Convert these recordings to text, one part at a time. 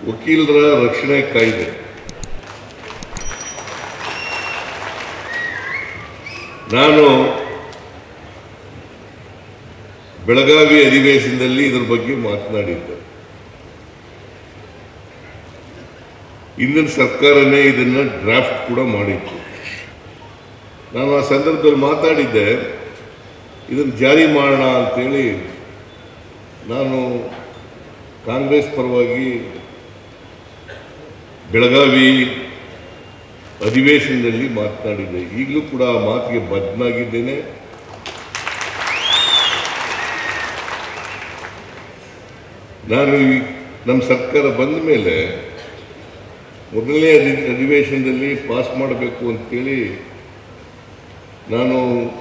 ವಕೀಲರ ರಕ್ಷಣೆ ಕಾಯ್ದೆ ನಾನು ಬೆಳಗಾವಿ ಅಧಿವೇಶನದಲ್ಲಿ ಇದರ ಬಗ್ಗೆ ಮಾತನಾಡಿದ್ದೆ ಇಂದಿನ ಸರ್ಕಾರನೇ ಇದನ್ನ ಡ್ರಾಫ್ಟ್ ಕೂಡ ಮಾಡಿತ್ತು ನಾನು ಆ ಸಂದರ್ಭದಲ್ಲಿ ಮಾತಾಡಿದ್ದೆ ಇದನ್ನು ಜಾರಿ ಮಾಡೋಣ ಅಂತೇಳಿ ನಾನು ಕಾಂಗ್ರೆಸ್ ಪರವಾಗಿ ಬೆಳಗಾವಿ ಅಧಿವೇಶನದಲ್ಲಿ ಮಾತನಾಡಿದ್ದೆ ಈಗಲೂ ಕೂಡ ಆ ಮಾತಿಗೆ ಬದ್ಧನಾಗಿದ್ದೇನೆ ನಾನು ಈ ನಮ್ಮ ಸರ್ಕಾರ ಬಂದ ಮೇಲೆ ಮೊದಲನೇ ಅಧಿ ಅಧಿವೇಶನದಲ್ಲಿ ಪಾಸ್ ಮಾಡಬೇಕು ಅಂತೇಳಿ ನಾನು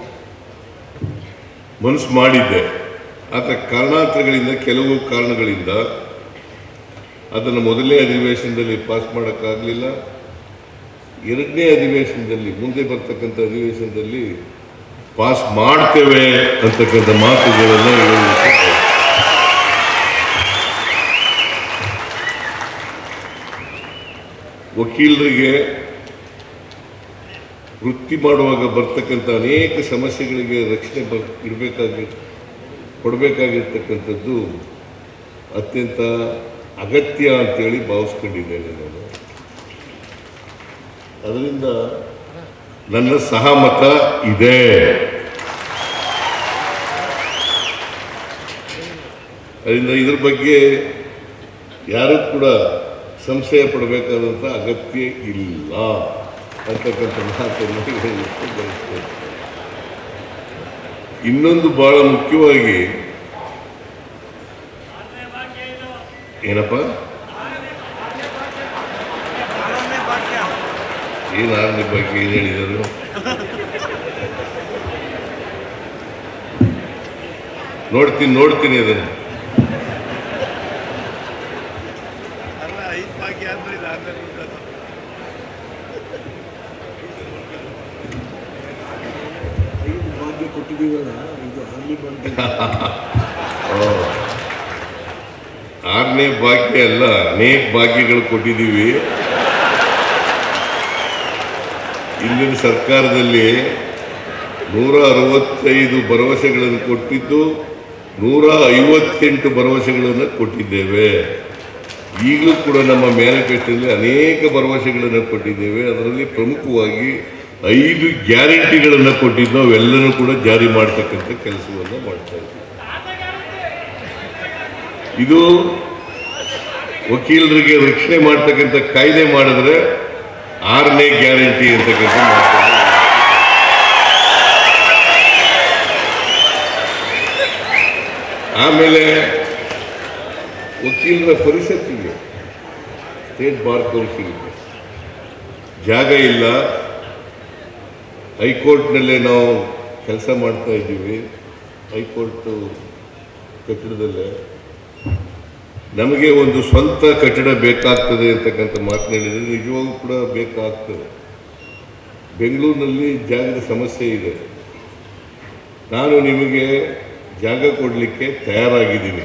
ಮನಸ್ಸು ಮಾಡಿದ್ದೆ ಆದರೆ ಕಾರಣಾಂತರಗಳಿಂದ ಕೆಲವು ಕಾರಣಗಳಿಂದ ಅದನ್ನು ಮೊದಲನೇ ಅಧಿವೇಶನದಲ್ಲಿ ಪಾಸ್ ಮಾಡೋಕ್ಕಾಗಲಿಲ್ಲ ಎರಡನೇ ಅಧಿವೇಶನದಲ್ಲಿ ಮುಂದೆ ಬರ್ತಕ್ಕಂಥ ಅಧಿವೇಶನದಲ್ಲಿ ಪಾಸ್ ಮಾಡ್ತೇವೆ ಅಂತಕ್ಕಂಥ ಮಾತುಗಳನ್ನು ಹೇಳಲಿಕ್ಕೆ ವಕೀಲರಿಗೆ ವೃತ್ತಿ ಮಾಡುವಾಗ ಬರ್ತಕ್ಕಂಥ ಅನೇಕ ಸಮಸ್ಯೆಗಳಿಗೆ ರಕ್ಷಣೆ ಬರ್ ಇಡಬೇಕಾಗಿ ಕೊಡಬೇಕಾಗಿರ್ತಕ್ಕಂಥದ್ದು ಅತ್ಯಂತ ಅಗತ್ಯ ಅಂತೇಳಿ ಭಾವಿಸ್ಕೊಂಡಿದ್ದೇನೆ ನಾನು ಅದರಿಂದ ನನ್ನ ಸಹಮತ ಇದೆ ಅದರಿಂದ ಇದ್ರ ಬಗ್ಗೆ ಯಾರೂ ಕೂಡ ಸಂಶಯ ಪಡಬೇಕಾದಂಥ ಅಗತ್ಯ ಇಲ್ಲ ಅಂತಕ್ಕಂಥ ಮಾತನ್ನು ಹೇಳಲಿಕ್ಕೆ ಬಯಸ್ತೇನೆ ಇನ್ನೊಂದು ಬಹಳ ಮುಖ್ಯವಾಗಿ ಏನಪ್ಪ ಏನು ಆರನೇ ಬಗ್ಗೆ ಏನು ಹೇಳಿದರು ನೋಡ್ತೀನಿ ನೋಡ್ತೀನಿ ಅದನ್ನು ಅಲ್ಲ ಐದು ಭಾಗ್ಯ ಅಂದ್ರೆ ಇದು ಆಮೇಲೆ ಉಂಟದು. ಐದು ಭಾಗ್ಯ ಕೊಟ್ಟಿದ್ದೀವಲ್ಲ ಇದು ಅಲ್ಲಿ ಬಂದು ಆರನೇ ಭಾಗ್ಯ ಅಲ್ಲ ಅನೇಕ ಭಾಗ್ಯಗಳು ಕೊಟ್ಟಿದ್ದೀವಿ ಇಂದಿನ ಸರ್ಕಾರದಲ್ಲಿ ನೂರ ಅರವತ್ತೈದು ಭರವಸೆಗಳನ್ನು ಕೊಟ್ಟಿದ್ದು ನೂರ ಐವತ್ತೆಂಟು ಭರವಸೆಗಳನ್ನು ಕೊಟ್ಟಿದ್ದೇವೆ ಈಗಲೂ ಕೂಡ ನಮ್ಮ ಮ್ಯಾನಿಫೆಸ್ಟೋದಲ್ಲಿ ಅನೇಕ ಭರವಸೆಗಳನ್ನು ಕೊಟ್ಟಿದ್ದೇವೆ ಅದರಲ್ಲಿ ಪ್ರಮುಖವಾಗಿ ಐದು ಗ್ಯಾರಂಟಿಗಳನ್ನು ಕೊಟ್ಟಿದ್ದು ಅವೆಲ್ಲನೂ ಕೂಡ ಜಾರಿ ಮಾಡ್ತಕ್ಕಂಥ ಕೆಲಸವನ್ನು ಮಾಡ್ತಾ ಇದ್ದೀವಿ ಇದು ವಕೀಲರಿಗೆ ರಕ್ಷಣೆ ಮಾಡ್ತಕ್ಕಂಥ ಕಾಯ್ದೆ ಮಾಡಿದ್ರೆ ಆರನೇ ಗ್ಯಾರಂಟಿ ಅಂತಕ್ಕಂಥ ಮಾತನ್ನು ಆಮೇಲೆ ವಕೀಲರ ಪರಿಷತ್ತಿಗೆ ಸ್ಟೇಟ್ ಬಾರ್ ಕೌನ್ಸಿಲ್ಗೆ ಜಾಗ ಇಲ್ಲ ಹೈಕೋರ್ಟ್ನಲ್ಲೇ ನಾವು ಕೆಲಸ ಮಾಡ್ತಾ ಇದ್ದೀವಿ ಹೈಕೋರ್ಟು ಕಟ್ಟಡದಲ್ಲೇ ನಮಗೆ ಒಂದು ಸ್ವಂತ ಕಟ್ಟಡ ಬೇಕಾಗ್ತದೆ ಅಂತಕ್ಕಂಥ ಮಾತನಾಡಿದರೆ ನಿಜವಾಗೂ ಕೂಡ ಬೇಕಾಗ್ತದೆ ಬೆಂಗಳೂರಿನಲ್ಲಿ ಜಾಗದ ಸಮಸ್ಯೆ ಇದೆ ನಾನು ನಿಮಗೆ ಜಾಗ ಕೊಡಲಿಕ್ಕೆ ತಯಾರಾಗಿದ್ದೀನಿ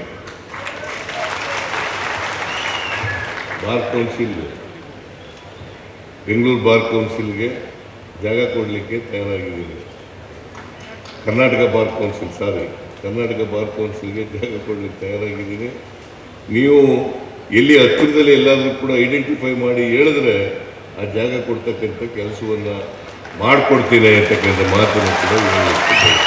ಬಾರ್ ಕೌನ್ಸಿಲ್ ಬೆಂಗಳೂರು ಬಾರ್ ಕೌನ್ಸಿಲ್ಗೆ ಜಾಗ ಕೊಡಲಿಕ್ಕೆ ತಯಾರಾಗಿದ್ದೀನಿ Karnataka bar council sorry Karnataka bar ಕೌನ್ಸಿಲ್ಗೆ ಜಾಗ ಕೊಡಲಿಕ್ಕೆ ತಯಾರಾಗಿದ್ದೀನಿ ನೀವು ಎಲ್ಲಿ ಹತ್ತಿರದಲ್ಲಿ ಎಲ್ಲಾದರೂ ಕೂಡ ಐಡೆಂಟಿಫೈ ಮಾಡಿ ಹೇಳಿದ್ರೆ ಆ ಜಾಗ ಕೊಡ್ತಕ್ಕಂಥ ಕೆಲಸವನ್ನು ಮಾಡಿಕೊಡ್ತೀನಿ ಅಂತಕ್ಕಂಥ ಮಾತನ್ನು ಕೂಡ ಹೇಳಲಿಕ್ಕೆ ಬಯಸ್ತೇನೆ.